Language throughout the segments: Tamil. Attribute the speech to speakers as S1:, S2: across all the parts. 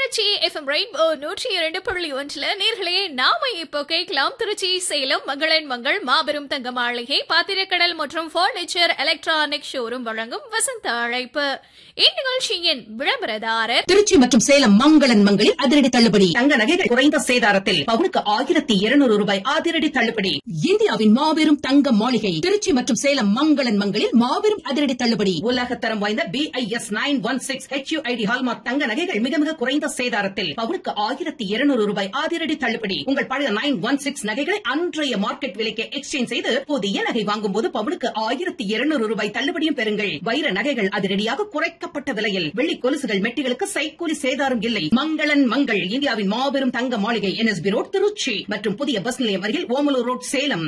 S1: திருச்சி எஃப்எம் ரெயின்போ நூற்றி இரண்டு புள்ளி ஒன்றுல நேர்களே நாம இப்போ கேட்கலாம் திருச்சி சேலம் மங்களன் மங்கள் மாபெரும் தங்க மாளிகை பாத்திரக்கடல் மற்றும் பர்னிச்சர் எலக்ட்ரானிக் ஷோரூம் வழங்கும் வசந்த அழைப்பு இந்நிகழ்ச்சியின் விளம்பரதாரர்
S2: திருச்சி மற்றும் சேலம் மங்களன் மங்களில் அதிரடி தள்ளுபடி
S3: தங்க நகைகள் குறைந்த சேதாரத்தில் பவுனுக்கு ஆயிரத்தி இருநூறு ரூபாய் அதிரடி தள்ளுபடி
S2: இந்தியாவின் மாபெரும் தங்க மாளிகை திருச்சி மற்றும் சேலம் மங்களன் மங்களில் மாபெரும் அதிரடி தள்ளுபடி
S3: உலகத்தரம் வாய்ந்த BIS nine one six HUID hallmark தங்க நகைகள் மிக மிக குறைந்த சேதாரத்தில் பவுனுக்கு ஆயிரத்தி இருநூறு ரூபாய் அதிரடி தள்ளுபடி உங்கள் பழைய நைன் ஒன் சிக்ஸ் நகைகளை அன்றைய மார்க்கெட் விலைக்கு எக்ஸ்சேஞ்ச் செய்து புதிய நகை வாங்கும் போது பவுனுக்கு ஆயிரத்தி இருநூறு ரூபாய் தள்ளுபடியும் பெறுங்கள் வைர நகைகள் அதிரடியாக குறைக்கப்பட்ட விலையில் வெள்ளி கொலுசுகள் மெட்டிகளுக்கு சைக்கூலி சேதாரம் இல்லை மங்களன் மங்கள் இந்தியாவின் மாபெரும் தங்க மாளிகை என்எஸ்பி ரோட் திருச்சி மற்றும் புதிய பஸ் நிலையம் அருகில் ஓமலூர் ரோட் சேலம்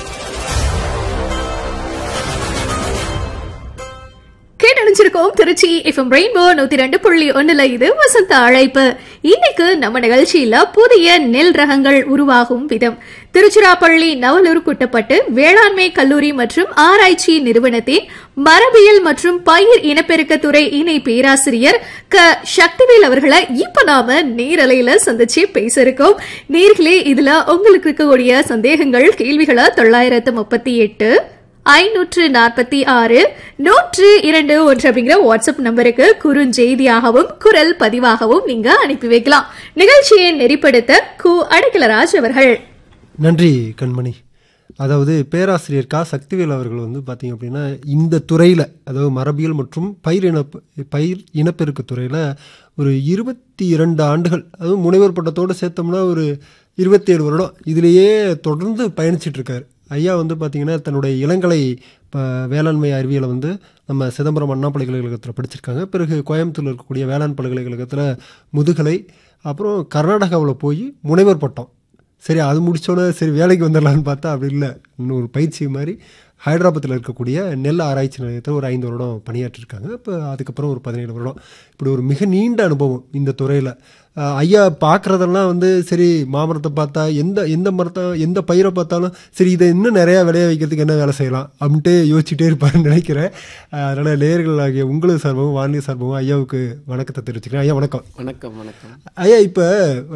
S1: கேட்டணிச்சிருக்கோம் திருச்சி எஃப்எம் ரெயின்போ நூத்தி ரெண்டு புள்ளி ஒண்ணுல இது வசந்த அழைப்பு இன்னைக்கு நம்ம நிகழ்ச்சியில புதிய நெல் ரகங்கள் உருவாகும் விதம் திருச்சிராப்பள்ளி நவலூர் குட்டப்பட்டு வேளாண்மை கல்லூரி மற்றும் ஆராய்ச்சி நிறுவனத்தின் மரபியல் மற்றும் பயிர் இனப்பெருக்கத்துறை இணை பேராசிரியர் க சக்திவேல் அவர்களை இப்ப நாம நேரலையில சந்திச்சு பேச இருக்கோம் நேர்களே இதுல உங்களுக்கு இருக்கக்கூடிய சந்தேகங்கள் கேள்விகளை தொள்ளாயிரத்து முப்பத்தி எட்டு ஐநூற்று நாற்பத்தி ஆறு நூற்று இரண்டு ஒன்று அப்படிங்கிற வாட்ஸ்அப் நம்பருக்கு குறுஞ்செய்தியாகவும் குரல் பதிவாகவும் நீங்க அனுப்பி வைக்கலாம் நிகழ்ச்சியை நெறிப்படுத்த கு அடைக்கலராஜ் அவர்கள்
S4: நன்றி கண்மணி அதாவது பேராசிரியர் கா சக்திவேல் அவர்கள் வந்து பார்த்தீங்க அப்படின்னா இந்த துறையில் அதாவது மரபியல் மற்றும் பயிர் இன பயிர் இனப்பெருக்க துறையில் ஒரு இருபத்தி இரண்டு ஆண்டுகள் அதுவும் முனைவர் பட்டத்தோடு சேர்த்தோம்னா ஒரு இருபத்தேழு வருடம் இதிலேயே தொடர்ந்து பயணிச்சிட்டு இருக்காரு ஐயா வந்து பார்த்திங்கன்னா தன்னுடைய இளங்கலை இப்போ வேளாண்மை அறிவியலை வந்து நம்ம சிதம்பரம் அண்ணா பல்கலைக்கழகத்தில் படிச்சிருக்காங்க பிறகு கோயம்புத்தூரில் இருக்கக்கூடிய வேளாண் பல்கலைக்கழகத்தில் முதுகலை அப்புறம் கர்நாடகாவில் போய் முனைவர் பட்டம் சரி அது முடிச்சோன்னே சரி வேலைக்கு வந்துடலான்னு பார்த்தா அப்படி இல்லை இன்னொரு பயிற்சி மாதிரி ஹைதராபாத்தில் இருக்கக்கூடிய நெல் ஆராய்ச்சி நிலையத்தில் ஒரு ஐந்து வருடம் பணியாற்றிருக்காங்க இப்போ அதுக்கப்புறம் ஒரு பதினேழு வருடம் இப்படி ஒரு மிக நீண்ட அனுபவம் இந்த துறையில் ஐயா பார்க்குறதெல்லாம் வந்து சரி மாமரத்தை பார்த்தா எந்த எந்த மரத்தை எந்த பயிரை பார்த்தாலும் சரி இதை இன்னும் நிறையா விளைய வைக்கிறதுக்கு என்ன வேலை செய்யலாம் அப்படின்ட்டு யோசிச்சுட்டே இருப்பாருன்னு நினைக்கிறேன் அதனால் நேர்கள் ஆகிய உங்களுக்கு சார்பாகவும் வானிலை சார்பாகவும் ஐயாவுக்கு வணக்கத்தை தெரிவிச்சுக்கிறேன் ஐயா வணக்கம்
S5: வணக்கம் வணக்கம்
S4: ஐயா இப்போ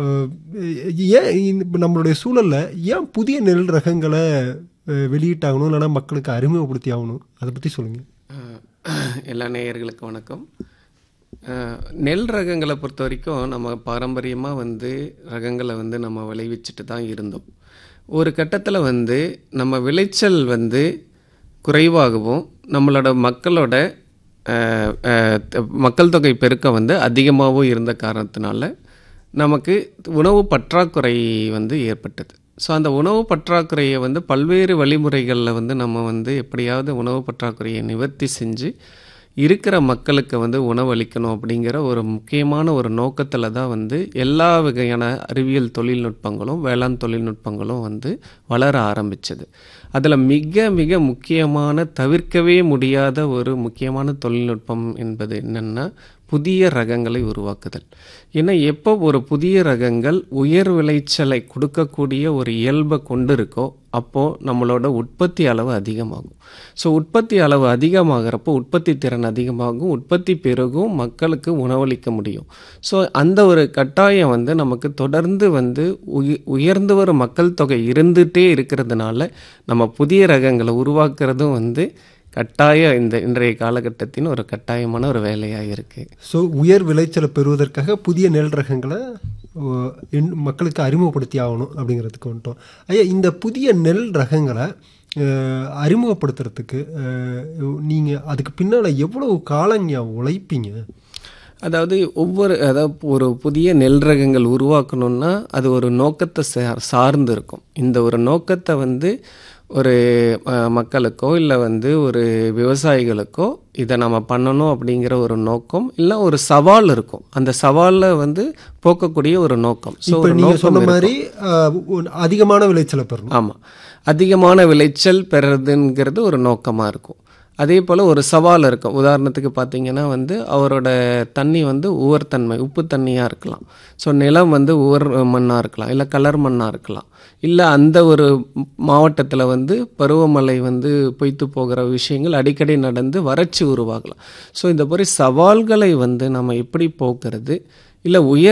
S4: ஏன் இப்போ நம்மளுடைய சூழலில் ஏன் புதிய நெல் ரகங்களை அஹ், வெளியிட்டாகணும் இல்லைன்னா மக்களுக்கு அறிமுகப்படுத்தி ஆகணும் அதை பற்றி சொல்லுங்கள்
S5: அஹ், எல்லா நேயர்களுக்கும் வணக்கம் அஹ், நெல் ரகங்களை பொறுத்த வரைக்கும் நம்ம பாரம்பரியமாக வந்து ரகங்களை வந்து நம்ம விளைவிச்சிட்டு தான் இருந்தோம் ஒரு கட்டத்தில் வந்து நம்ம விளைச்சல் வந்து குறைவாகவும் நம்மளோட மக்களோட அஹ், அஹ், த- மக்கள் தொகை பெருக்கம் வந்து அதிகமாகவும் இருந்த காரணத்தினால நமக்கு உணவு பற்றாக்குறை வந்து ஏற்பட்டது ஸோ அந்த உணவு பற்றாக்குறையை வந்து பல்வேறு வழிமுறைகளில் வந்து நம்ம வந்து எப்படியாவது உணவு பற்றாக்குறையை நிவர்த்தி செஞ்சு இருக்கிற மக்களுக்கு வந்து உணவளிக்கணும் அப்படிங்கிற ஒரு முக்கியமான ஒரு நோக்கத்தில் தான் வந்து எல்லா வகையான அறிவியல் தொழில்நுட்பங்களும் வேளாண் தொழில்நுட்பங்களும் வந்து வளர ஆரம்பிச்சது அதில் மிக மிக முக்கியமான தவிர்க்கவே முடியாத ஒரு முக்கியமான தொழில்நுட்பம் என்பது என்னென்னா புதிய ரகங்களை உருவாக்குதல் ஏன்னா எப்போ ஒரு புதிய ரகங்கள் உயர் விளைச்சலை கொடுக்கக்கூடிய ஒரு இயல்பை கொண்டு இருக்கோ அப்போது நம்மளோட உற்பத்தி அளவு அதிகமாகும் ஸோ உற்பத்தி அளவு அதிகமாகிறப்போ உற்பத்தி திறன் அதிகமாகும் உற்பத்தி பெருகும் மக்களுக்கு உணவளிக்க முடியும் ஸோ அந்த ஒரு கட்டாயம் வந்து நமக்கு தொடர்ந்து வந்து உய உயர்ந்து வரும் மக்கள் தொகை இருந்துகிட்டே இருக்கிறதுனால நம்ம புதிய ரகங்களை உருவாக்குறதும் வந்து கட்டாய இந்த இன்றைய காலகட்டத்தின் ஒரு கட்டாயமான ஒரு வேலையாக இருக்குது
S4: ஸோ உயர் விளைச்சலை பெறுவதற்காக புதிய நெல் ரகங்களை ஓ, என்- மக்களுக்கு அறிமுகப்படுத்தி ஆகணும் அப்படிங்கிறதுக்கு வந்துட்டோம் ஐயா இந்த புதிய நெல் ரகங்களை அஹ், அறிமுகப்படுத்துறதுக்கு நீங்கள் அதுக்கு பின்னால் எவ்வளவு காலங்க உழைப்பீங்க
S5: அதாவது ஒவ்வொரு அதாவது ஒரு புதிய நெல் ரகங்கள் உருவாக்கணும்னா அது ஒரு நோக்கத்தை சார் சார்ந்து இருக்கும் இந்த ஒரு நோக்கத்தை வந்து ஒரு அஹ், மக்களுக்கோ இல்லை வந்து ஒரு விவசாயிகளுக்கோ இதை நம்ம பண்ணணும் அப்படிங்கிற ஒரு நோக்கம் இல்லை ஒரு சவால் இருக்கும் அந்த சவாலில் வந்து போக்கக்கூடிய ஒரு நோக்கம் ஸோ
S4: இப்போ
S5: ஒரு
S4: நீங்கள்
S5: நோக்கம்
S4: சொன்ன
S5: இருக்கும்.
S4: மாதிரி அஹ், ஒரு அதிகமான விளைச்சலை பெறணும்
S5: ஆமாம் அதிகமான விளைச்சல் பெறதுங்கிறது ஒரு நோக்கமாக இருக்கும் அதே போல் ஒரு சவால் இருக்கும் உதாரணத்துக்கு பார்த்தீங்கன்னா வந்து அவரோட தண்ணி வந்து உவர்த்தன்மை உப்பு தண்ணியாக இருக்கலாம் ஸோ நிலம் வந்து உவர் மண்ணாக இருக்கலாம் இல்லை கலர் மண்ணாக இருக்கலாம் இல்லை அந்த ஒரு மாவட்டத்தில் வந்து பருவமழை வந்து பொய்த்து போகிற விஷயங்கள் அடிக்கடி நடந்து வறட்சி உருவாகலாம் ஸோ இந்த மாதிரி சவால்களை வந்து நம்ம எப்படி போக்குறது இல்லை உயர்